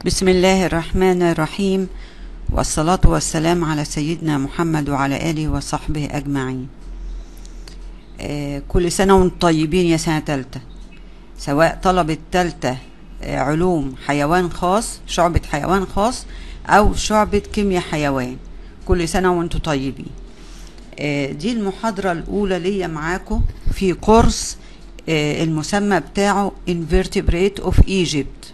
بسم الله الرحمن الرحيم والصلاة والسلام على سيدنا محمد وعلى آله وصحبه أجمعين آه، كل سنة وانتم طيبين يا سنة تالتة سواء طلبة تالتة آه، علوم حيوان خاص شعبة حيوان خاص أو شعبة كيمياء حيوان كل سنة وانتم طيبين آه، دي المحاضرة الأولى ليا معاكم في كورس آه، المسمى بتاعه Invertebrate of Egypt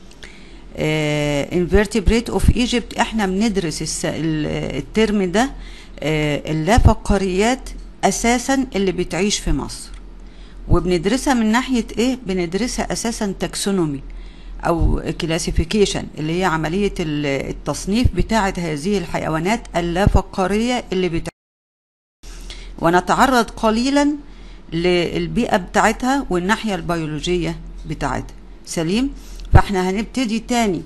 انفيرتبريت اوف ايجيبت احنا بندرس الس- ال- الترم ده آه، اللافقاريات اساسا اللي بتعيش في مصر وبندرسها من ناحيه ايه بندرسها اساسا تاكسونومي او كلاسيفيكيشن اللي هي عمليه ال- التصنيف بتاعه هذه الحيوانات اللافقاريه اللي بتعيش ونتعرض قليلا للبيئه بتاعتها والناحيه البيولوجيه بتاعتها سليم فاحنا هنبتدي تاني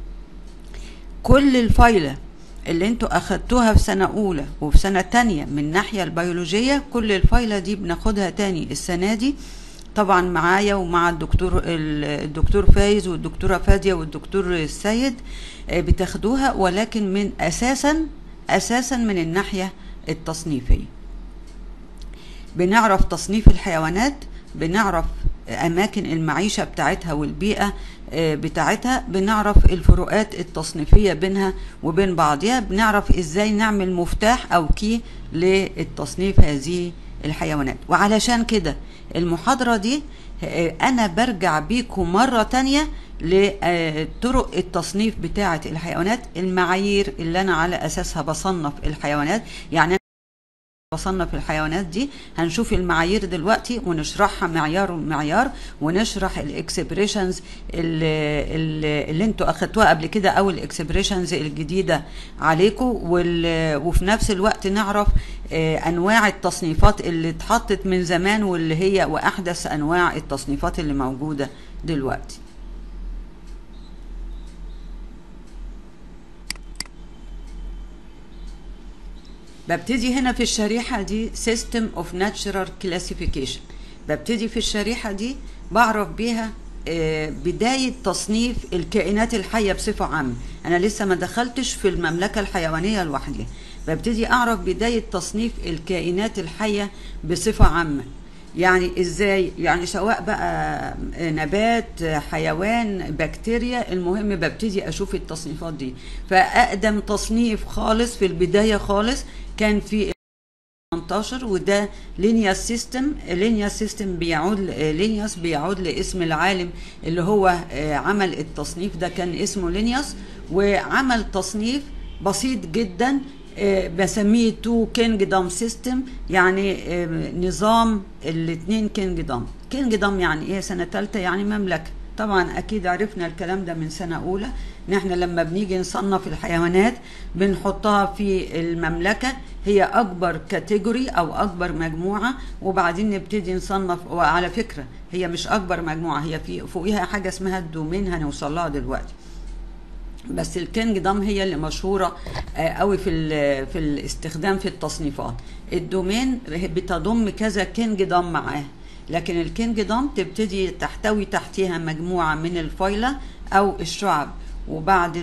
كل الفايلة اللي انتوا اخدتوها في سنة اولى وفي سنة تانية من الناحية البيولوجية كل الفايلة دي بناخدها تاني السنة دي طبعا معايا ومع الدكتور الدكتور فايز والدكتورة فادية والدكتور السيد آه، بتاخدوها ولكن من اساسا اساسا من الناحية التصنيفية بنعرف تصنيف الحيوانات بنعرف اماكن المعيشه بتاعتها والبيئه آه، بتاعتها بنعرف الفروقات التصنيفيه بينها وبين بعضها بنعرف ازاي نعمل مفتاح او كي للتصنيف هذه الحيوانات وعلشان كده المحاضره دي آه، انا برجع بيكم مره تانية لطرق التصنيف بتاعه الحيوانات المعايير اللي انا على اساسها بصنف الحيوانات يعني بصنف الحيوانات دي هنشوف المعايير دلوقتي ونشرحها معيار معيار ونشرح الاكسبريشنز اللي, اللي, اللي انتوا اخدتوها قبل كده او الاكسبريشنز الجديده عليكم وال- وفي نفس الوقت نعرف آه، انواع التصنيفات اللي اتحطت من زمان واللي هي واحدث انواع التصنيفات اللي موجوده دلوقتي ببتدي هنا في الشريحة دي System of Natural Classification ببتدي في الشريحة دي بعرف بيها آه، بداية تصنيف الكائنات الحية بصفة عامة أنا لسه ما دخلتش في المملكة الحيوانية لوحدها ببتدي أعرف بداية تصنيف الكائنات الحية بصفة عامة يعني ازاي يعني سواء بقى نبات حيوان بكتيريا المهم ببتدي اشوف التصنيفات دي فاقدم تصنيف خالص في البدايه خالص كان في 18 وده لينياس سيستم لينياس سيستم بيعود لينياس بيعود لاسم العالم اللي هو آه، عمل التصنيف ده كان اسمه لينياس وعمل تصنيف بسيط جدا آه، بسميه تو كينجدم سيستم يعني آه، نظام الاثنين كينجدم كينجدم يعني ايه سنه ثالثه يعني مملكه طبعا اكيد عرفنا الكلام ده من سنه اولى ان احنا لما بنيجي نصنف الحيوانات بنحطها في المملكه هي اكبر كاتيجوري او اكبر مجموعه وبعدين نبتدي نصنف وعلى فكره هي مش اكبر مجموعه هي في فوقيها حاجه اسمها الدومين هنوصل لها دلوقتي بس الكينجدم هي اللي مشهوره آه، قوي في ال- في الاستخدام في التصنيفات الدومين بتضم كذا كينجدم معاه لكن الكينجدم تبتدي تحتوي تحتها مجموعه من الفايله او الشعب وبعد ال-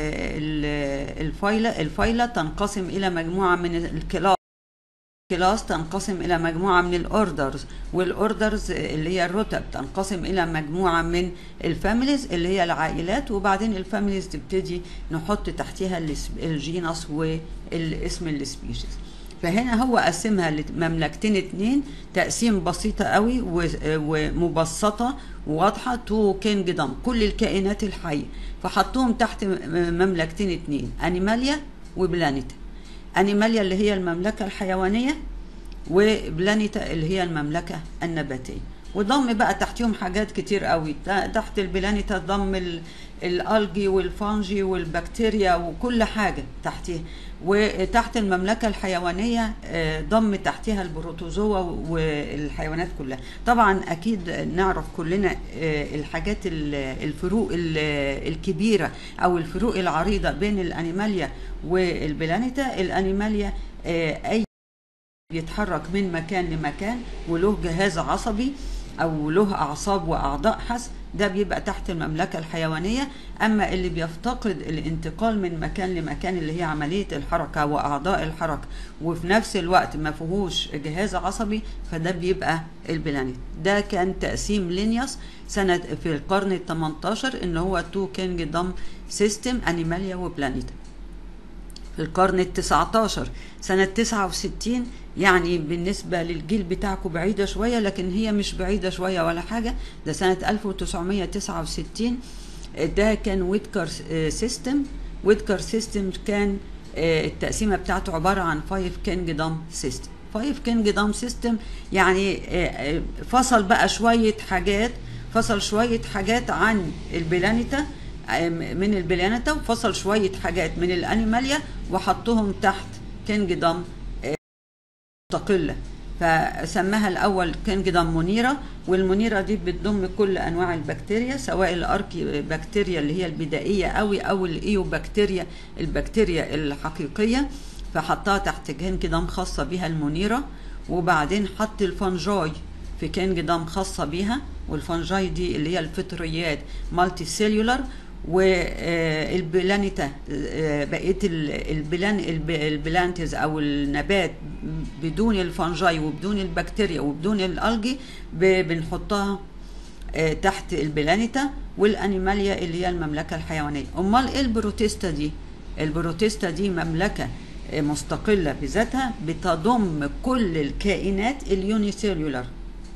ال- الفايله الفايله تنقسم الى مجموعه من الكلاس كلاس تنقسم الى مجموعه من الاوردرز والاوردرز اللي هي الرتب تنقسم الى مجموعه من الفاميليز اللي هي العائلات وبعدين الفاميليز تبتدي نحط تحتها الس- الجينس والاسم السبيشيز فهنا هو قسمها لمملكتين اتنين تقسيم بسيطة قوي و- ومبسطة وواضحة تو كينجدم كل الكائنات الحية فحطوهم تحت م- مملكتين اتنين انيماليا وبلانيتا انيماليا اللي هي المملكة الحيوانية وبلانيتا اللي هي المملكة النباتية وضم بقى تحتهم حاجات كتير قوي تا- تحت البلانيتا ضم ال- الالجي والفانجي والبكتيريا وكل حاجة تحتها وتحت المملكة الحيوانية آه، ضم تحتها البروتوزوا والحيوانات كلها طبعا أكيد نعرف كلنا آه، الحاجات ال- الفروق ال- الكبيرة أو الفروق العريضة بين الأنيماليا والبلانيتا الأنيماليا آه، أي بيتحرك من مكان لمكان وله جهاز عصبي او له اعصاب واعضاء حس ده بيبقى تحت المملكة الحيوانية أما اللي بيفتقد الانتقال من مكان لمكان اللي هي عملية الحركة وأعضاء الحركة وفي نفس الوقت ما فيهوش جهاز عصبي فده بيبقى البلانيت ده كان تقسيم لينياس سنة في القرن ال 18 إن هو تو كينجدم سيستم أنيماليا وبلانيتا في القرن ال 19 سنة 69 يعني بالنسبة للجيل بتاعكم بعيدة شوية لكن هي مش بعيدة شوية ولا حاجة ده سنة 1969 ده كان ويدكر سيستم ويدكر سيستم كان التقسيمة بتاعته عبارة عن 5 كينجدم سيستم 5 كينجدم سيستم يعني فصل بقى شوية حاجات فصل شوية حاجات عن البلانيتا من البلانيتا وفصل شوية حاجات من الأنيماليا وحطهم تحت كينجدم مستقلة فسماها الأول كينجدم منيرة والمنيرة دي بتضم كل أنواع البكتيريا سواء الأركي بكتيريا اللي هي البدائية أوي أو الإيو بكتيريا البكتيريا الحقيقية فحطها تحت كينجدم خاصة بها المنيرة وبعدين حط الفنجاي في كينجدم خاصة بيها والفنجاي دي اللي هي الفطريات مالتي سيلولار والبلانيتا بقيه البلان البلانتز او النبات بدون الفنجاي وبدون البكتيريا وبدون الالجي بنحطها تحت البلانيتا والانيماليا اللي هي المملكه الحيوانيه امال ايه البروتيستا دي البروتيستا دي مملكه مستقله بذاتها بتضم كل الكائنات اليونيسيلولار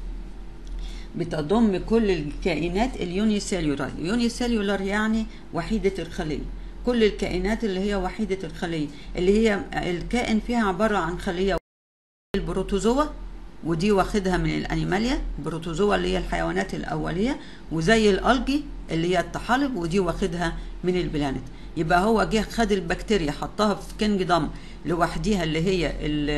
بتضم كل الكائنات اليونيسيلولار يونيسيلولار يعني وحيدة الخلية كل الكائنات اللي هي وحيدة الخلية اللي هي الكائن فيها عبارة عن خلية البروتوزوا ودي واخدها من الانيماليا البروتوزوا اللي هي الحيوانات الاوليه وزي الالجي اللي هي الطحالب ودي واخدها من البلانت يبقى هو جه خد البكتيريا حطها في كينجدم لوحديها اللي هي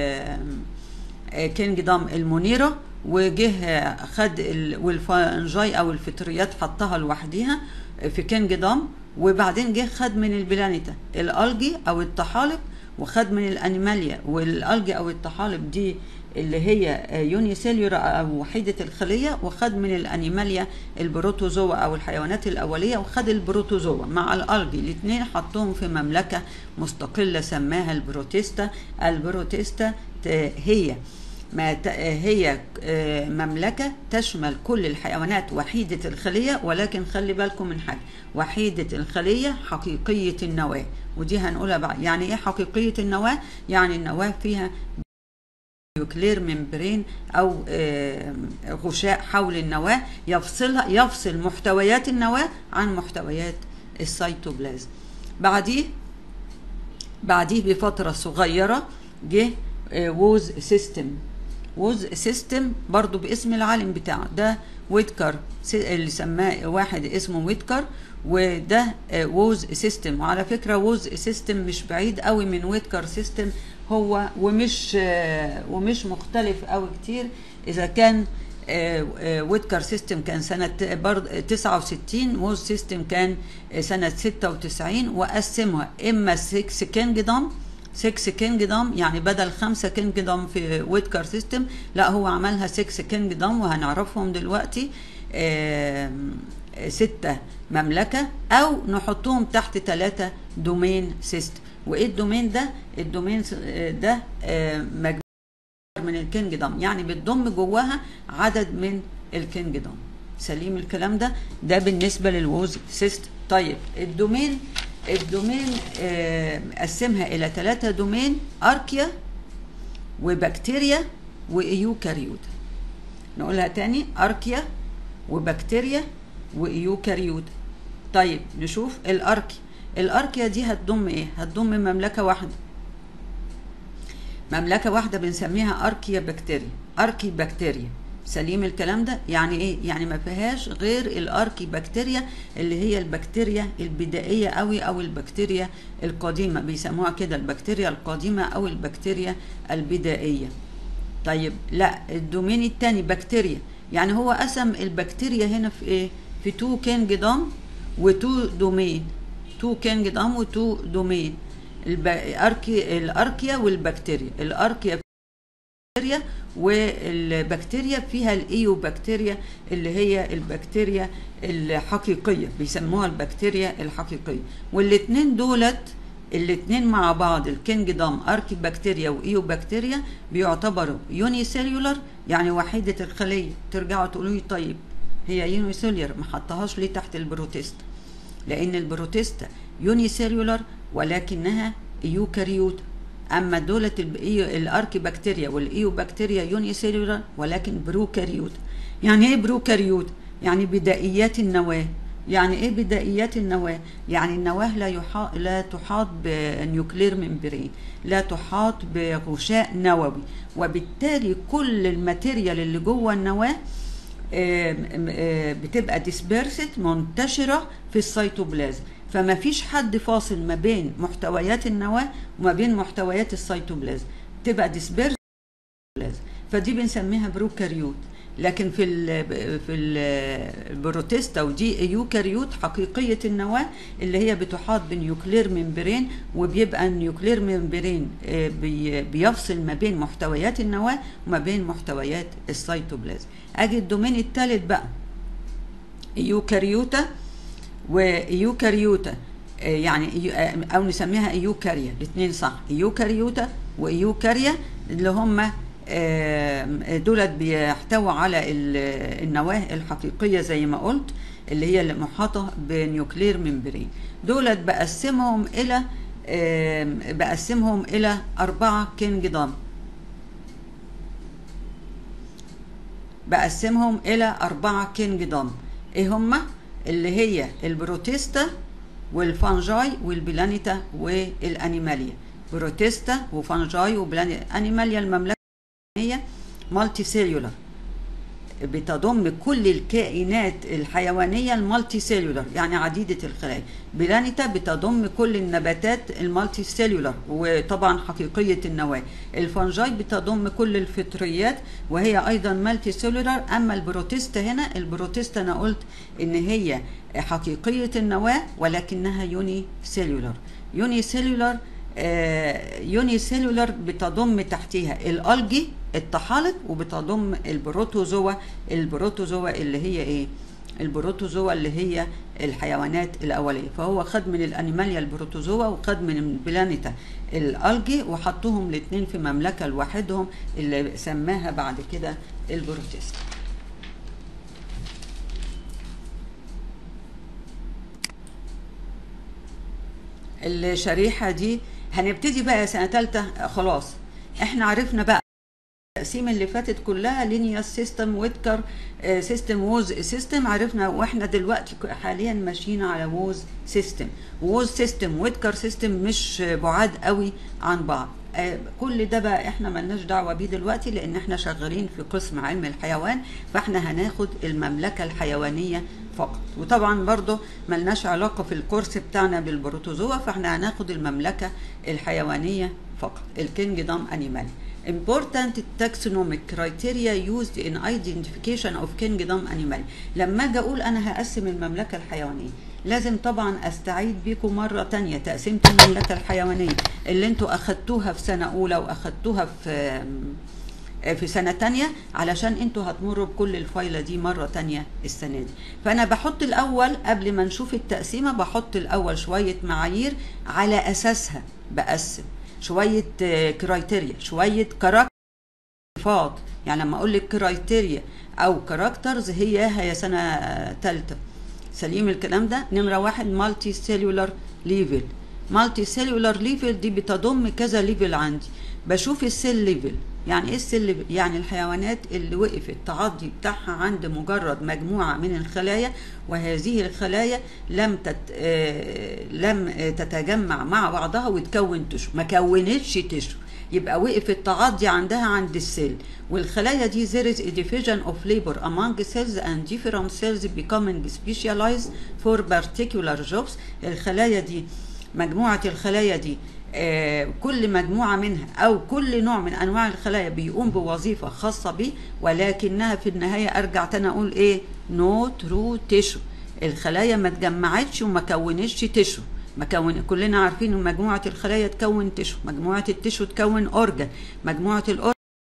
كينجدم المنيره وجه خد والفنجاي او الفطريات حطها لوحديها في كينجدم وبعدين جه خد من البلانيتا الالجي او الطحالب وخد من الانيماليا والالجي او الطحالب دي اللي هي يونيسيليور او وحيده الخليه وخد من الانيماليا البروتوزوا او الحيوانات الاوليه وخد البروتوزوا مع الالجي الاثنين حطوهم في مملكه مستقله سماها البروتيستا البروتيستا هي ما هي مملكة تشمل كل الحيوانات وحيدة الخلية ولكن خلي بالكم من حاجة وحيدة الخلية حقيقية النواة ودي هنقولها بعد يعني ايه حقيقية النواة يعني النواة فيها نيوكلير ممبرين او غشاء حول النواة يفصلها يفصل محتويات النواة عن محتويات السيتوبلازم بعديه بعديه بفترة صغيرة جه ووز سيستم ووز سيستم برضو باسم العالم بتاعه ده ويتكر اللي سماه واحد اسمه ويتكر وده ووز سيستم وعلى فكره ووز سيستم مش بعيد قوي من ويتكر سيستم هو ومش ومش مختلف قوي كتير اذا كان ويتكر سيستم كان سنة برضه 69 ووز سيستم كان سنة 96 وقسمها إما 6 كينجدم 6 كينجدم يعني بدل 5 كينجدم في ويتكر سيستم لا هو عملها 6 كينجدم وهنعرفهم دلوقتي ستة مملكة أو نحطهم تحت ثلاثة دومين سيستم وإيه الدومين ده؟ الدومين ده مجموعة من الكينجدم يعني بتضم جواها عدد من الكينجدم سليم الكلام ده ده بالنسبة للووز سيستم طيب الدومين الدومين قسمها الى ثلاثة دومين اركيا وبكتيريا وايوكاريوت نقولها تاني اركيا وبكتيريا وايوكاريوت طيب نشوف الاركيا الاركيا دي هتضم ايه هتضم مملكة واحدة مملكة واحدة بنسميها اركيا بكتيريا اركي بكتيريا سليم الكلام ده يعني ايه يعني ما فيهاش غير الاركي بكتيريا اللي هي البكتيريا البدائيه قوي او البكتيريا القديمه بيسموها كده البكتيريا القديمه او البكتيريا البدائيه طيب لا الدومين الثاني بكتيريا يعني هو قسم البكتيريا هنا في ايه في تو كينجدم وتو دومين تو كينجدم وتو دومين الاركي الاركيا والبكتيريا الاركيا بكتيريا والبكتيريا فيها الايو بكتيريا اللي هي البكتيريا الحقيقيه بيسموها البكتيريا الحقيقيه والاثنين دولت الاثنين مع بعض الكينجدام اركي بكتيريا وايو بكتيريا بيعتبروا يوني سيلولر يعني وحيده الخليه ترجعوا تقولوا لي طيب هي يوني سيلولر ما حطهاش ليه تحت البروتيستا لان البروتيستا يوني سيلولر ولكنها ايوكاريوت اما دولة الاركي بكتيريا والايو بكتيريا يوني سيلولر ولكن بروكاريوت يعني ايه بروكاريوت يعني بدائيات النواه يعني ايه بدائيات النواه يعني النواه لا يحاط لا تحاط بنيوكلير ممبرين لا تحاط بغشاء نووي وبالتالي كل الماتيريال اللي جوه النواه بتبقى ديسبيرست منتشره في السيتوبلازم فما فيش حد فاصل ما بين محتويات النواه وما بين محتويات السيتوبلازم تبقى ديسبيرس فدي بنسميها بروكاريوت لكن في ال في البروتيستا ودي ايوكاريوت حقيقيه النواه اللي هي بتحاط بنيوكلير ممبرين وبيبقى النيوكلير ممبرين بيفصل ما بين محتويات النواه وما بين محتويات السيتوبلازم اجي الدومين الثالث بقى ايوكاريوتا وايوكاريوتا يعني او نسميها ايوكاريا الاثنين صح ايوكاريوتا وايوكاريا اللي هم دولت بيحتووا على النواه الحقيقيه زي ما قلت اللي هي اللي محاطه بنيوكلير ممبرين دولت بقسمهم الى بقسمهم الى اربعه كينجدام بقسمهم الى اربعه كينجدام ايه هما اللي هي البروتيستا والفانجاي والبلانيتا والانيماليا بروتيستا وفانجاي وبلانيتا انيماليا المملكه هي مالتي سيلولر بتضم كل الكائنات الحيوانية المالتي سيلولر يعني عديدة الخلايا بلانيتا بتضم كل النباتات المالتي سيلولر وطبعا حقيقية النواة الفنجاي بتضم كل الفطريات وهي أيضا مالتي سيلولر أما البروتيستا هنا البروتيستا أنا قلت إن هي حقيقية النواة ولكنها يوني سيلولر يوني سيلولر آه يوني سيلولر بتضم تحتها الالجي الطحالب وبتضم البروتوزوا البروتوزوا اللي هي ايه البروتوزوا اللي هي الحيوانات الاوليه فهو خد من الانيماليا البروتوزوا وخد من البلانيتا الالجي وحطهم الاثنين في مملكه لوحدهم اللي سماها بعد كده البروتيست الشريحه دي هنبتدي بقى سنه ثالثه خلاص احنا عرفنا بقى التقسيم اللي فاتت كلها لينيا سيستم ويتكر سيستم ووز سيستم عرفنا واحنا دلوقتي حاليا ماشيين على ووز سيستم ووز سيستم ويتكر سيستم مش بعاد قوي عن بعض كل ده بقى احنا ملناش دعوه بيه دلوقتي لان احنا شغالين في قسم علم الحيوان فاحنا هناخد المملكه الحيوانيه فقط وطبعا برضه ملناش علاقه في الكورس بتاعنا بالبروتوزوا فاحنا هناخد المملكه الحيوانيه فقط الكينجدم انيمال important taxonomic criteria used in identification of kingdom animal لما اجي اقول انا هقسم المملكه الحيوانيه لازم طبعا استعيد بيكم مرة تانية تقسيمة المملكة الحيوانية اللي انتوا اخدتوها في سنة اولى واخدتوها في في سنة تانية علشان انتوا هتمروا بكل الفايلة دي مرة تانية السنة دي فانا بحط الاول قبل ما نشوف التقسيمة بحط الاول شوية معايير على اساسها بقسم شوية كرايتيريا شوية كاركتر يعني لما اقول لك كرايتيريا او كاركترز هي هي سنة تالتة سليم الكلام ده نمرة واحد مالتي سيلولار ليفل مالتي سيلولار ليفل دي بتضم كذا ليفل عندي بشوف السيل ليفل يعني ايه السيل ليفل يعني الحيوانات اللي وقف التعضي بتاعها عند مجرد مجموعة من الخلايا وهذه الخلايا لم تت... آه... لم تتجمع مع بعضها وتكون تشو ما كونتش تشو يبقى وقف التعضي عندها عند السيل والخلايا دي there is a division of labor among cells and different cells becoming specialized for particular jobs الخلايا دي مجموعة الخلايا دي آه كل مجموعة منها أو كل نوع من أنواع الخلايا بيقوم بوظيفة خاصة بيه ولكنها في النهاية أرجع تاني أقول إيه نو ترو تيشو الخلايا ما اتجمعتش وما كونتش تيشو مكون كلنا عارفين ان مجموعه الخلايا تكون تشو مجموعه التشو تكون اورجن مجموعه الاورجن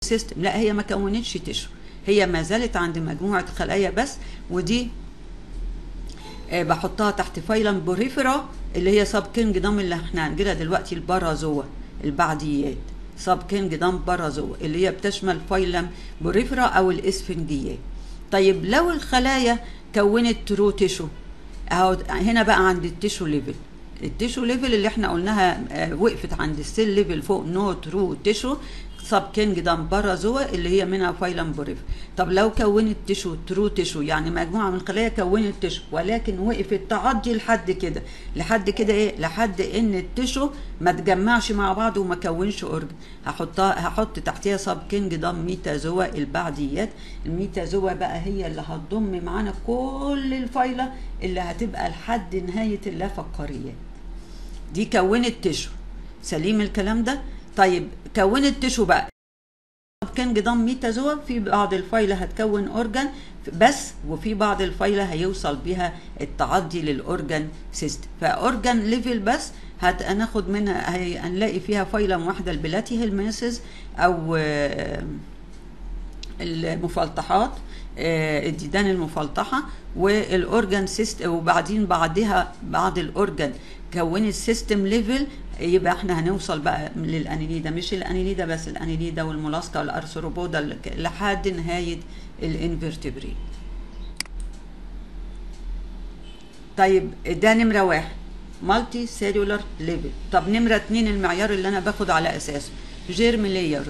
سيستم لا هي ما كونتش تشو هي ما زالت عند مجموعه خلايا بس ودي آه، بحطها تحت فايلم بوريفرا اللي هي سب كينجدم اللي احنا هنجيلها دلوقتي البارازوا البعديات سب كينجدم بارازوا اللي هي بتشمل فايلم بوريفرا او الاسفنجيات طيب لو الخلايا كونت ترو تيشو اهو هنا بقى عند التيشو ليفل التيشو ليفل اللي احنا قلناها آه، وقفت عند السيل ليفل فوق نو ترو تيشو سب كينجدم بارازوا اللي هي منها فايلم بوريف طب لو كونت تيشو ترو تيشو يعني مجموعه من الخلايا كونت تيشو ولكن وقفت تعدي لحد كده لحد كده ايه لحد ان التيشو ما تجمعش مع بعض وما كونش اورجن هحطها هحط تحتيها سب كينجدم ميتازوا البعديات الميتازوا بقى هي اللي هتضم معانا كل الفايله اللي هتبقى لحد نهايه اللافقاريات دي كونت تشو سليم الكلام ده طيب كونت تشو بقى كان جدام ميتازوا في بعض الفايلة هتكون اورجان بس وفي بعض الفايلة هيوصل بيها التعدي للاورجان سيستم فاورجان ليفل بس هت- هناخد منها هي- هنلاقي فيها فايلة واحدة البلاتي هيلمنسز او آه، المفلطحات آه، الديدان المفلطحه والاورجان سيستم وبعدين بعدها بعد الاورجان كونت سيستم ليفل يبقى احنا هنوصل بقى للانيليدا مش الانيليدا بس الانيليدا والمولاسكا والارثروبودا ل- لحد نهايه الانفرتبري طيب ده نمره واحد مالتي سيلولار ليفل طب نمره اتنين المعيار اللي انا باخد على اساسه جيرم لايرز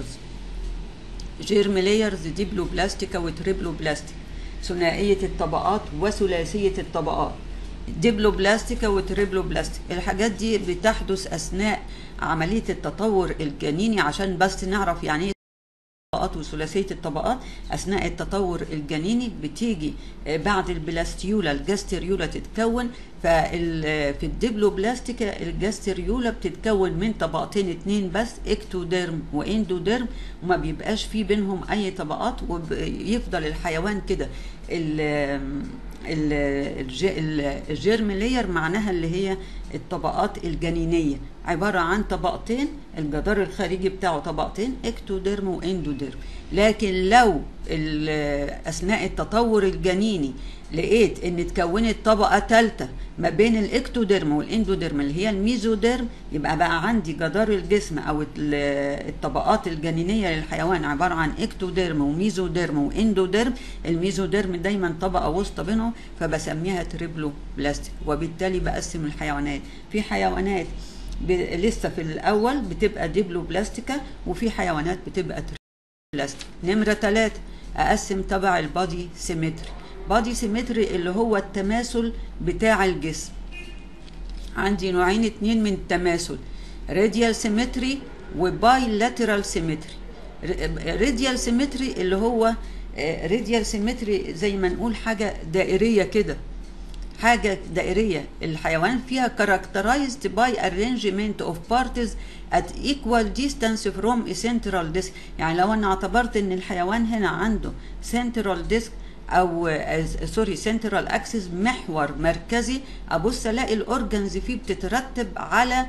جيرم لايرز ديبلو بلاستيكا وتريبلو بلاستيك ثنائية الطبقات وثلاثية الطبقات ديبلو بلاستيكا وتريبلو بلاستيك الحاجات دي بتحدث أثناء عملية التطور الجنيني عشان بس نعرف يعني ايه الطبقات وثلاثية الطبقات أثناء التطور الجنيني بتيجي آه، بعد البلاستيولا الجاستريولا تتكون فال- في الدبلوبلاستيكا الجاستريولا بتتكون من طبقتين اتنين بس اكتوديرم واندوديرم وما بيبقاش في بينهم أي طبقات ويفضل الحيوان كده ال- ال- الج- ال- الجيرم لاير معناها اللي هي الطبقات الجنينية عبارة عن طبقتين الجدار الخارجي بتاعه طبقتين اكتوديرم واندوديرم لكن لو ال- أثناء التطور الجنيني لقيت ان اتكونت طبقة ثالثة ما بين الاكتوديرم والاندوديرم اللي هي الميزوديرم يبقى بقى عندي جدار الجسم او ال- الطبقات الجنينية للحيوان عبارة عن اكتوديرم وميزوديرم واندوديرم الميزوديرم دايما طبقة وسطى بينهم فبسميها تريبلو بلاستيك وبالتالي بقسم الحيوانات في حيوانات ب... لسه في الاول بتبقى ديبلو بلاستيكا وفي حيوانات بتبقى تريبلو بلاستيك نمرة ثلاثة اقسم تبع البادي سيمتري بادي سيمتري اللي هو التماثل بتاع الجسم عندي نوعين اتنين من التماثل راديال سيمتري وباي لاترال سيمتري راديال سيمتري اللي هو راديال سيمتري زي ما نقول حاجة دائرية كده حاجة دائرية الحيوان فيها characterized by arrangement of parts at equal distance from a central disk يعني لو انا اعتبرت ان الحيوان هنا عنده central disk او سوري سنترال اكسس محور مركزي ابص الاقي الاورجنز فيه بتترتب على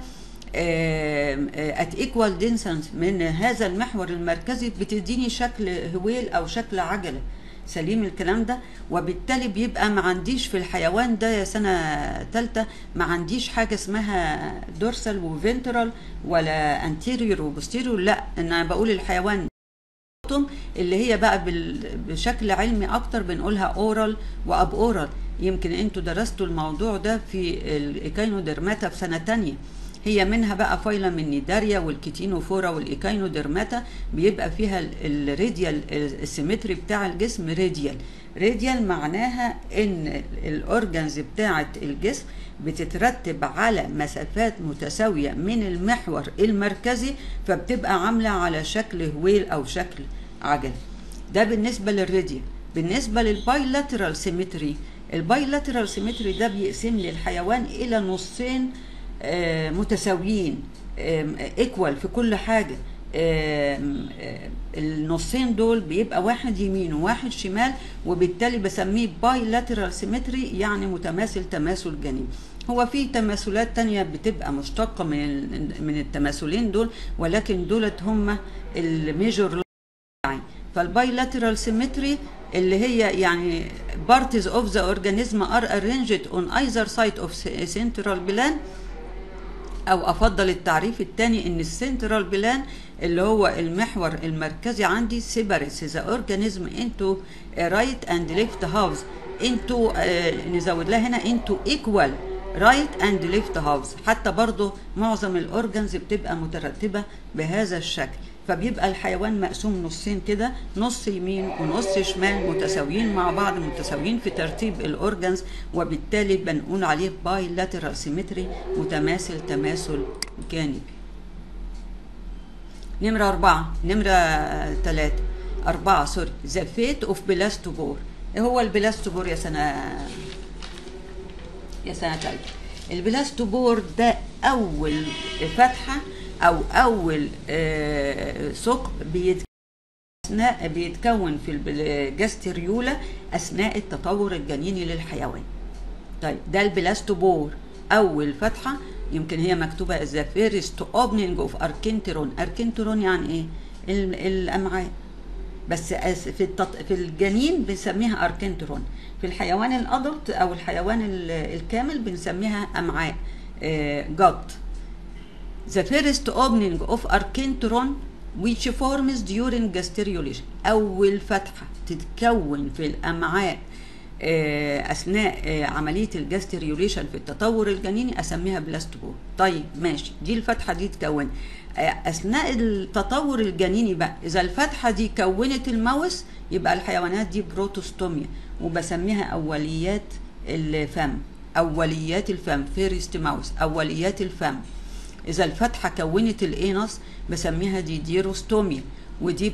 ات ايكوال ديستانس من هذا المحور المركزي بتديني شكل هويل او شكل عجله سليم الكلام ده وبالتالي بيبقى ما عنديش في الحيوان ده يا سنه ثالثه ما عنديش حاجه اسمها دورسال وفنترال ولا انتيريور وبوستيريور لا انا بقول الحيوان اللي هي بقى بال- بشكل علمي اكتر بنقولها اورال واب اورال يمكن انتوا درستوا الموضوع ده في الايكاينودرماتا في سنه تانية هي منها بقى فايلة من نيداريا والكيتينوفورا والايكاينودرماتا بيبقى فيها ال- الراديال السيمتري بتاع الجسم راديال راديال معناها ان الاورجنز بتاعه الجسم بتترتب على مسافات متساوية من المحور المركزي فبتبقى عاملة على شكل هويل أو شكل عجل ده بالنسبة للراديال بالنسبة للبايلاترال سيمتري البايلاترال سيمتري ده بيقسم لي الحيوان إلى نصين آه، متساويين ايكوال في كل حاجة آم، آه، النصين دول بيبقى واحد يمين وواحد شمال وبالتالي بسميه باي لاترال سيمتري يعني متماثل تماثل جانبي هو في تماثلات تانية بتبقى مشتقة من ال- من التماثلين دول ولكن دولت هم الميجور فالبايلاترال سيمتري اللي هي يعني parts of the organism are arranged on either side of central plan او افضل التعريف الثاني ان السنترال بلان اللي هو المحور المركزي عندي separates the organism into right and left halves into آه نزود لها هنا into equal right and left halves حتى برضو معظم الاورجنز بتبقى مترتبة بهذا الشكل فبيبقى الحيوان مقسوم نصين كده نص يمين ونص شمال متساويين مع بعض متساويين في ترتيب الاورجنز وبالتالي بنقول عليه بايلاترال سيمتري متماثل تماثل جانبي نمرة أربعة نمرة ثلاثة أربعة سوري ذا فيت أوف بلاستوبور إيه هو البلاستوبور يا سنة يا سنة تالتة البلاستوبور ده أول فتحة او اول ثقب بيتكون اثناء بيتكون في الجاستريولا اثناء التطور الجنيني للحيوان طيب ده البلاستوبور اول فتحه يمكن هي مكتوبه ذا فيرست اوبننج اوف اركنترون اركنترون يعني ايه الامعاء بس في التط... في الجنين بنسميها اركنترون في الحيوان الادلت او الحيوان الكامل بنسميها امعاء جت the first opening of archenteron which forms during gastrulation أول فتحة تتكون في الأمعاء أثناء عملية الجاستريوليشن في التطور الجنيني أسميها بلاستوبور طيب ماشي دي الفتحة دي تكون أثناء التطور الجنيني بقى إذا الفتحة دي كونت الموس يبقى الحيوانات دي بروتوستوميا وبسميها أوليات الفم أوليات الفم فيرست ماوس أوليات الفم اذا الفتحه كونت الانس بسميها دي ديروستوميا ودي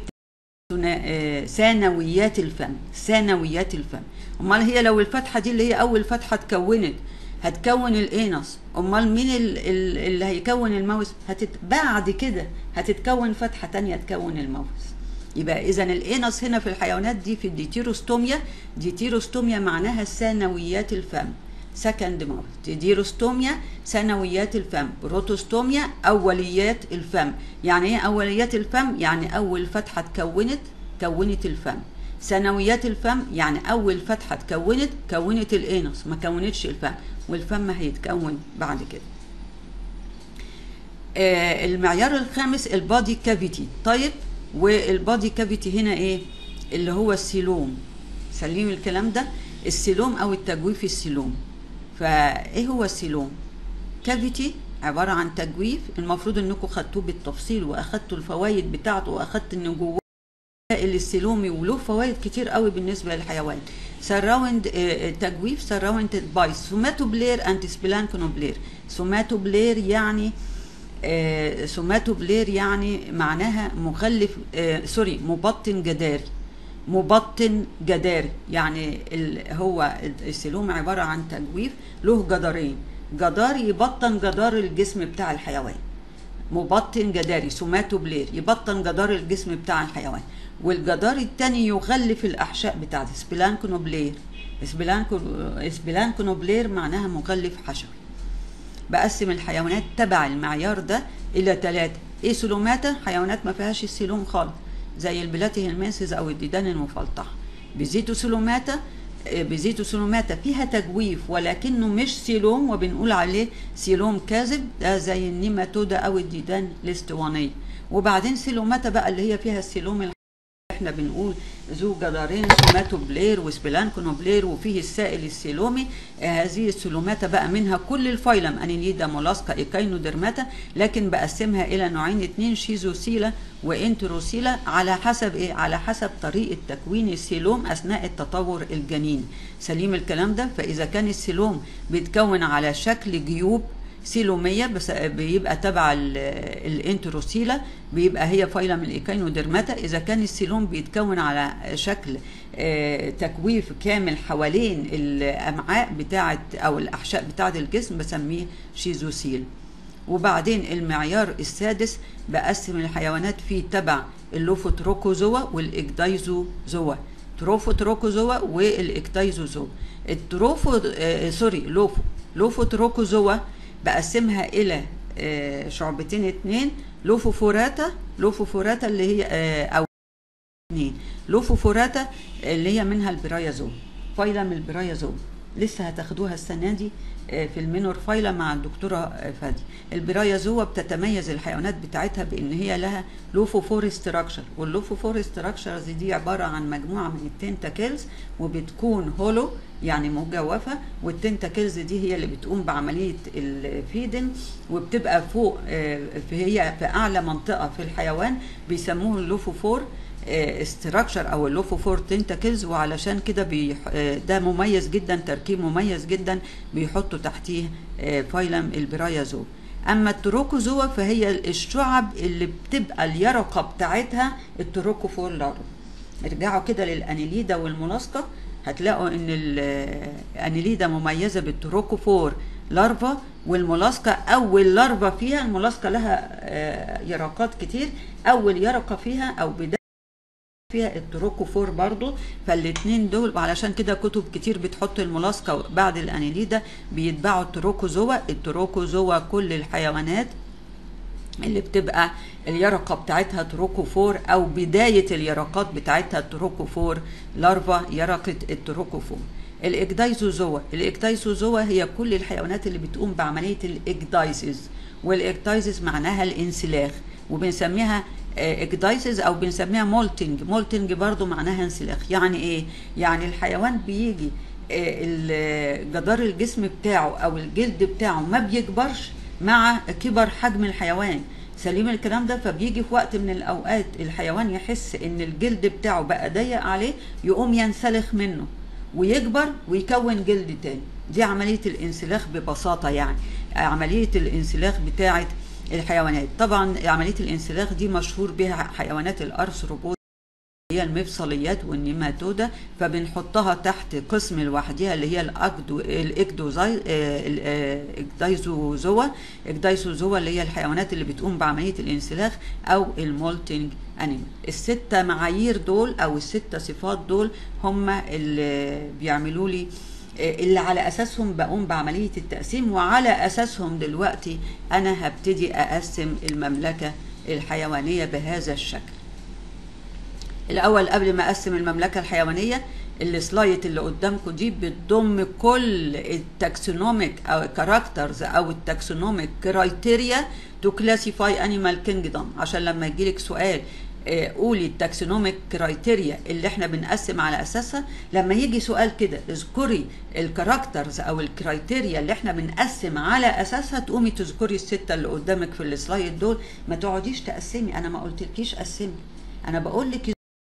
ثانويات الفم ثانويات الفم امال هي لو الفتحه دي اللي هي اول فتحه اتكونت هتكون الانس امال مين اللي هيكون الماوس هتت... بعد كده هتتكون فتحه تانية تكون الماوس يبقى اذا الانس هنا في الحيوانات دي في الديتيروستوميا ديتيروستوميا معناها ثانويات الفم سكند ماوث ديروستوميا ثانويات الفم بروتوستوميا اوليات الفم يعني ايه اوليات الفم يعني اول فتحه اتكونت كونت الفم ثانويات الفم يعني اول فتحه اتكونت كونت الانس ما كونتش الفم والفم هيتكون بعد كده آه المعيار الخامس البادي كافيتي طيب والبادي كافيتي هنا ايه اللي هو السيلوم سليم الكلام ده السيلوم او التجويف السيلوم فايه هو السيلوم كافيتي عباره عن تجويف المفروض انكم خدتوه بالتفصيل واخدتوا الفوائد بتاعته واخدت ان جواه السيلومي وله فوائد كتير قوي بالنسبه للحيوان سراوند تجويف سراوندد باي سوماتوبلير اند سبلانكونوبلير سوماتوبلير يعني سوماتوبلير يعني معناها مخلف سوري مبطن جداري مبطن جداري يعني هو السلوم عبارة عن تجويف له جدارين جدار يبطن جدار الجسم بتاع الحيوان مبطن جداري سوماتوبلير يبطن جدار الجسم بتاع الحيوان والجدار التاني يغلف الأحشاء بتاعته سبلانكونوبلير سبلانكو سبلانكونوبلير معناها مغلف حشوي بقسم الحيوانات تبع المعيار ده إلى ثلاثة إيه سلوماتا حيوانات ما فيهاش السلوم خالص زي البلاتي هيلمنسز او الديدان المفلطحه بزيتو سلوماتا بزيتو سلوماتا فيها تجويف ولكنه مش سيلوم وبنقول عليه سيلوم كاذب ده زي النيماتودا او الديدان الاسطوانيه وبعدين سيلوماتا بقى اللي هي فيها السيلوم احنا بنقول ذو جدارين سوماتوبلير وسبلانكونوبلير وفيه السائل السيلومي آه هذه السلوماتا بقى منها كل الفايلم انيليدا مولاسكا ايكاينودرماتا لكن بقسمها الى نوعين اتنين شيزوسيلا وانتروسيلا على حسب ايه على حسب طريقه تكوين السيلوم اثناء التطور الجنيني سليم الكلام ده فاذا كان السيلوم بيتكون على شكل جيوب سيلومية بس بيبقى تبع الانتروسيلا بيبقى هي فايلم الايكاينودرماتا اذا كان السيلوم بيتكون على شكل تكويف كامل حوالين الامعاء بتاعه او الاحشاء بتاعه الجسم بسميه شيزوسيل وبعدين المعيار السادس بقسم الحيوانات في تبع اللوفوتروكوزوا والاكدايزوزوا تروفوتروكوزوا والاكدايزوزوا التروفو آه سوري لوفو لوفوتروكوزوا بقسمها الى آه شعبتين اتنين لوفوفوراتا لوفوفوراتا اللي هي آه او اتنين لوفوفوراتا اللي هي منها البرايازوم فايلم البرايازوم لسه هتاخدوها السنه دي آه، في المينور فايلا مع الدكتوره آه، فادي البرايازوا بتتميز الحيوانات بتاعتها بان هي لها لوفوفور ستراكشر واللوفوفور ستراكشرز دي عباره عن مجموعه من التنتاكلز وبتكون هولو يعني مجوفه والتنتاكلز دي هي اللي بتقوم بعمليه الفيدن وبتبقى فوق آه، في هي في اعلى منطقه في الحيوان بيسموه اللوفوفور استراكشر او اللوفوفور تنتاكلز وعلشان كده بيح... آه، ده مميز جدا تركيب مميز جدا بيحطوا تحتيه آه، فايلم البرايازو اما التروكوزوا فهي الشعب اللي بتبقى اليرقه بتاعتها التروكوفور لارو ارجعوا كده للانيليدا والملاصقه هتلاقوا ان الانيليدا مميزه بالتروكوفور لارفا والملاصقه اول لارفا فيها الملاصقه لها آه، يرقات كتير اول يرقه فيها او بدايه فيها التروكوفور برضو فالاتنين دول وعلشان كده كتب كتير بتحط الملاصقه بعد الانيليدا بيتبعوا التروكوزوا التروكوزوا كل الحيوانات اللي بتبقى اليرقه بتاعتها تروكوفور او بدايه اليرقات بتاعتها تروكوفور لارفا يرقه التروكوفور الاكدايزوزوا الاكدايزوزوا هي كل الحيوانات اللي بتقوم بعمليه الاكدايزز والاكدايزز معناها الانسلاخ وبنسميها اكدايسز او بنسميها مولتنج مولتنج برضو معناها انسلاخ يعني ايه يعني الحيوان بيجي آه، ال- جدار الجسم بتاعه او الجلد بتاعه ما بيكبرش مع كبر حجم الحيوان سليم الكلام ده فبيجي في وقت من الاوقات الحيوان يحس ان الجلد بتاعه بقى ضيق عليه يقوم ينسلخ منه ويكبر ويكون جلد تاني دي عملية الانسلاخ ببساطة يعني عملية الانسلاخ بتاعة الحيوانات طبعا عملية الانسلاخ دي مشهور بها حيوانات الأرثروبود هي المفصليات والنيماتودا فبنحطها تحت قسم لوحدها اللي هي الاكدو الاكدوزاي الاكدايزوزوا اكدايزوزوا اللي هي الحيوانات اللي بتقوم بعمليه الانسلاخ او المولتنج انيمال الستة معايير دول او الستة صفات دول هم اللي بيعملوا لي اللي على اساسهم بقوم بعمليه التقسيم وعلى اساسهم دلوقتي انا هبتدي اقسم المملكه الحيوانيه بهذا الشكل الاول قبل ما اقسم المملكه الحيوانيه السلايد اللي قدامكم دي بتضم كل التاكسونوميك او كاركترز او التاكسونوميك كرايتيريا تو كلاسيفاي انيمال كينجدم عشان لما يجيلك سؤال آه، قولي التاكسونوميك كرايتيريا اللي احنا بنقسم على اساسها لما يجي سؤال كده اذكري الكاركترز او الكرايتيريا اللي احنا بنقسم على اساسها تقومي تذكري السته اللي قدامك في السلايد دول ما تقعديش تقسمي انا ما قلتلكيش قسمي انا بقول لك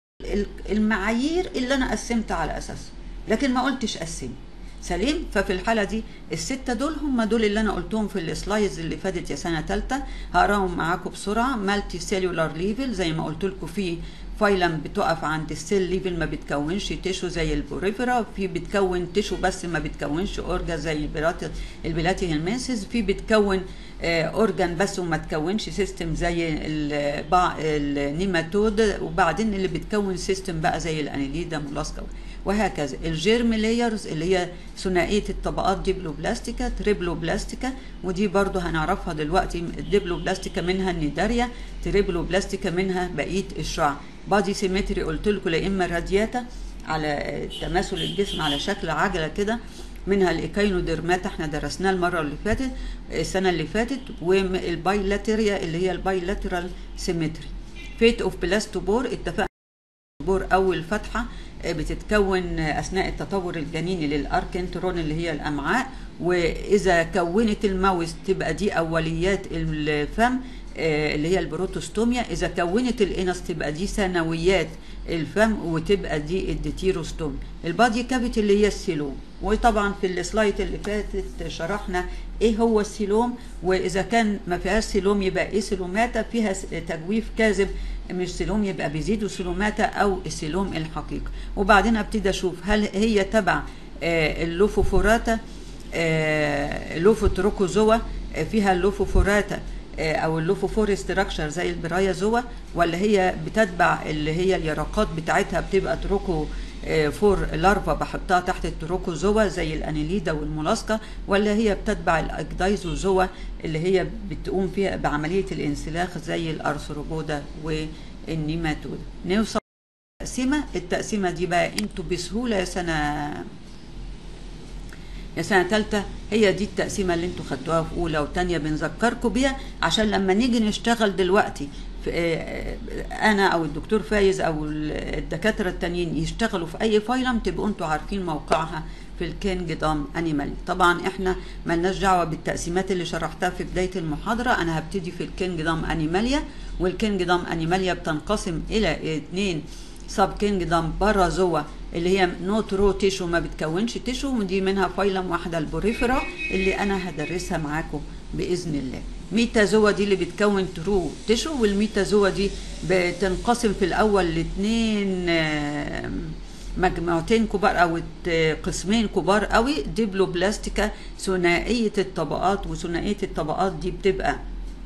المعايير اللي انا قسمت على اساسها لكن ما قلتش قسمي سليم ففي الحاله دي السته دول هم دول اللي انا قلتهم في السلايدز اللي فاتت يا سنه ثالثه هقراهم معاكم بسرعه مالتي سيلولار ليفل زي ما قلت لكم في فايلم بتقف عند السيل ليفل ما بتكونش تيشو زي البوريفرا في بتكون تيشو بس ما بتكونش اورجا زي البلات البلاتي هيلمنسز في بتكون اورجان بس وما تكونش سيستم زي البع- النيماتود وبعدين اللي بتكون سيستم بقى زي الانيليدا مولاسكا وهكذا الجيرم لايرز اللي هي ثنائيه الطبقات ديبلوبلاستيكا تريبلوبلاستيكا ودي برضو هنعرفها دلوقتي الديبلوبلاستيكا منها النداريا تريبلوبلاستيكا منها بقيه الشعب بادي سيمتري قلت لكم لا اما رادياتا على تماثل الجسم على شكل عجله كده منها الايكاينوديرماتا احنا درسناه المره اللي فاتت السنه اللي فاتت والبايلاتيريا اللي هي البايلاترال سيمتري فيت اوف بلاستوبور اتفقنا بور اول فتحه بتتكون اثناء التطور الجنيني للاركنترون اللي هي الامعاء واذا كونت الماوس تبقى دي اوليات الفم آه، اللي هي البروتوستوميا اذا كونت الانس تبقى دي ثانويات الفم وتبقى دي الديتيروستوم البادي كافيتي اللي هي السيلوم وطبعا في السلايد اللي فاتت شرحنا ايه هو السيلوم واذا كان ما فيهاش سيلوم يبقى ايه سيلوماتا فيها س- تجويف كاذب مش سيلوم يبقى بيزيدوا سيلوماتا او السيلوم الحقيقي وبعدين ابتدي اشوف هل هي تبع آه، اللوفوفوراتا آه، لوفوتروكوزوا آه، فيها اللوفوفوراتا آه، او اللوفوفور ستراكشر زي البرايازوا ولا هي بتتبع اللي هي اليرقات بتاعتها بتبقى تروكو آه، فور لارفا بحطها تحت التروكوزوا زي الانيليدا والملاصقه ولا هي بتتبع الاكدايزوزوا اللي هي بتقوم فيها بعمليه الانسلاخ زي الارثروبودا والنيماتودا نوصل تقسيمه التقسيمه دي بقى انتوا بسهوله يا سنه يا سنه ثالثه هي دي التقسيمه اللي انتوا خدتوها في اولى وثانيه بنذكركم بيها عشان لما نيجي نشتغل دلوقتي في آه، انا او الدكتور فايز او الدكاتره التانيين يشتغلوا في اي فايلم تبقوا انتوا عارفين موقعها في الكينجدام انيمال طبعا احنا ملناش دعوه بالتقسيمات اللي شرحتها في بدايه المحاضره انا هبتدي في الكينجدام انيماليا والكينجدام انيماليا بتنقسم الى اثنين سب كينجدام بارازوا اللي هي نوت رو تيشو ما بتكونش تيشو ودي منها فايلم واحده البوريفرا اللي انا هدرسها معاكم باذن الله ميتازوا دي اللي بتكون ترو تيشو والميتازوا دي بتنقسم في الاول لاثنين مجموعتين كبار او ت- قسمين كبار قوي ديبلوبلاستيكا ثنائيه الطبقات وثنائيه الطبقات دي بتبقى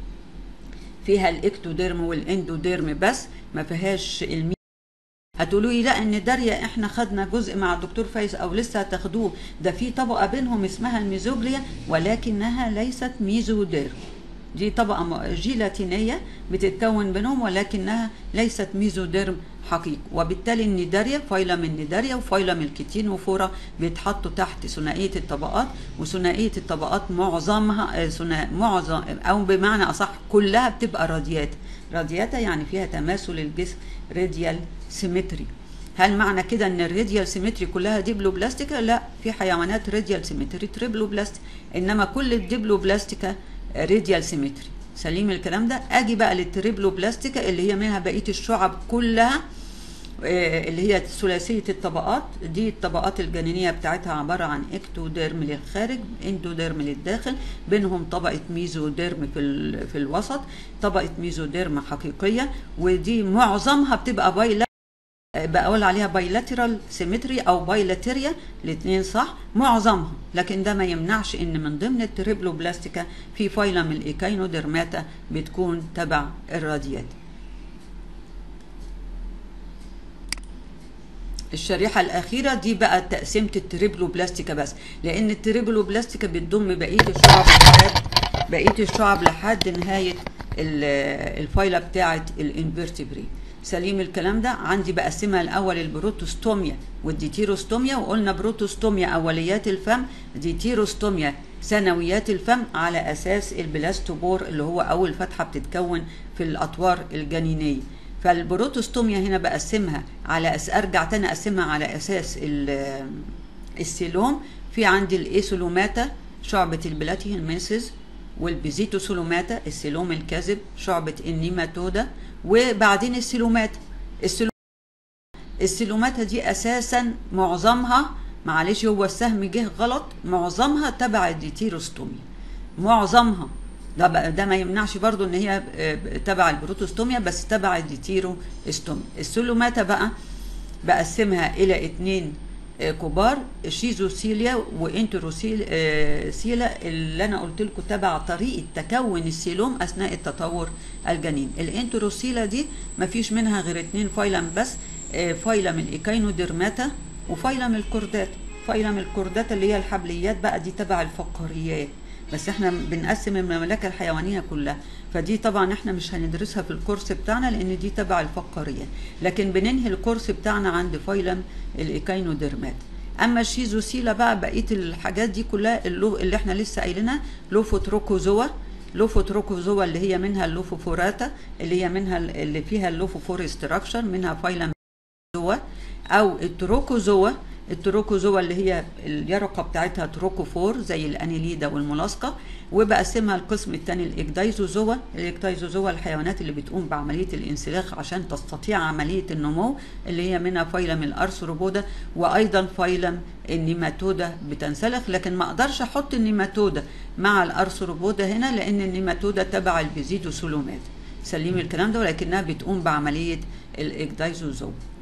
فيها الاكتوديرم والاندوديرم بس ما فيهاش المي هتقولوا لي لا ان داريا احنا خدنا جزء مع الدكتور فايز او لسه هتاخدوه ده في طبقه بينهم اسمها الميزوجليا ولكنها ليست ميزوديرم دي طبقه م- جيلاتينيه بتتكون بينهم ولكنها ليست ميزوديرم حقيقي وبالتالي النداريا فايلم النداريا وفايلم الكيتينوفورا بيتحطوا تحت ثنائيه الطبقات وثنائيه الطبقات معظمها آه، ثنا- معظم او بمعنى اصح كلها بتبقى راديات رادياتا يعني فيها تماثل الجسم راديال سيمتري هل معنى كده ان الراديال سيمتري كلها ديبلوبلاستيكا لا في حيوانات راديال سيمتري تريبلوبلاستيك انما كل الديبلوبلاستيكا راديال سيمتري سليم الكلام ده اجي بقى للتريبلوبلاستيكا اللي هي منها بقيه الشعب كلها آه، اللي هي ثلاثيه الطبقات دي الطبقات الجنينيه بتاعتها عباره عن اكتوديرم للخارج اندوديرم للداخل بينهم طبقه ميزوديرم في ال- في الوسط طبقه ميزوديرم حقيقيه ودي معظمها بتبقى بايلا بقول عليها بايلاترال سيمتري او بايلاتيريا الاثنين صح معظمها لكن ده ما يمنعش ان من ضمن التريبلوبلاستيكا في فايلم الايكاينوديرماتا بتكون تبع الراديات الشريحة الأخيرة دي بقى تقسيمة التريبلوبلاستيكا بس لأن التريبلوبلاستيكا بتضم بقية الشعب لحد بقية الشعب لحد نهاية ال- الفايلة بتاعة الانفرتبري سليم الكلام ده عندي بقسمها الأول البروتوستوميا والديتيروستوميا وقلنا بروتوستوميا أوليات الفم ديتيروستوميا ثانويات الفم على أساس البلاستوبور اللي هو أول فتحة بتتكون في الأطوار الجنينية فالبروتوستوميا هنا بقسمها على أس... ارجع تاني اقسمها على اساس ال- السيلوم في عندي الايسولوماتا شعبة البلاتيهلمنسز والبيزيتوسولوماتا السيلوم الكاذب شعبة النيماتودا وبعدين السيلوماتا السيلوم السيلوماتا دي اساسا معظمها معلش هو السهم جه غلط معظمها تبع الديتيروستوميا معظمها ده بقى ده ما يمنعش برضو ان هي آه، تبع البروتوستوميا بس تبع الديتيروستوميا السلوماتا بقى بقسمها الى اتنين آه، كبار شيزوسيليا وانتروسيلا اللي انا قلت لكم تبع طريقه تكون السيلوم اثناء التطور الجنين الانتروسيلا دي ما فيش منها غير اتنين فايلم بس آه، فايلم الايكاينوديرماتا وفايلم الكوردات فايلم الكوردات اللي هي الحبليات بقى دي تبع الفقاريات بس احنا بنقسم المملكه الحيوانيه كلها فدي طبعا احنا مش هندرسها في الكورس بتاعنا لان دي تبع الفقاريات لكن بننهي الكورس بتاعنا عند فايلم الايكاينوديرمات اما الشيزوسيلا بقى بقيه الحاجات دي كلها اللو اللي احنا لسه قايلينها لوفوتروكوزوا لوفوتروكوزوا اللي هي منها اللوفوفوراتا اللي هي منها اللي فيها اللوفوفور ستراكشر منها فايلم زوا او التروكوزوا التروكوزوا اللي هي اليرقه بتاعتها تروكوفور زي الانيليدا والملاصقه وبقسمها القسم الثاني الاكدايزوزوا الاكدايزوزوا الحيوانات اللي بتقوم بعمليه الانسلاخ عشان تستطيع عمليه النمو اللي هي منها فايلم الارثروبودا وايضا فايلم النيماتودا بتنسلخ لكن ما اقدرش احط النيماتودا مع الارثروبودا هنا لان النيماتودا تبع البيزيدوسولومات سليم الكلام ده ولكنها بتقوم بعمليه الاكدايزوزوا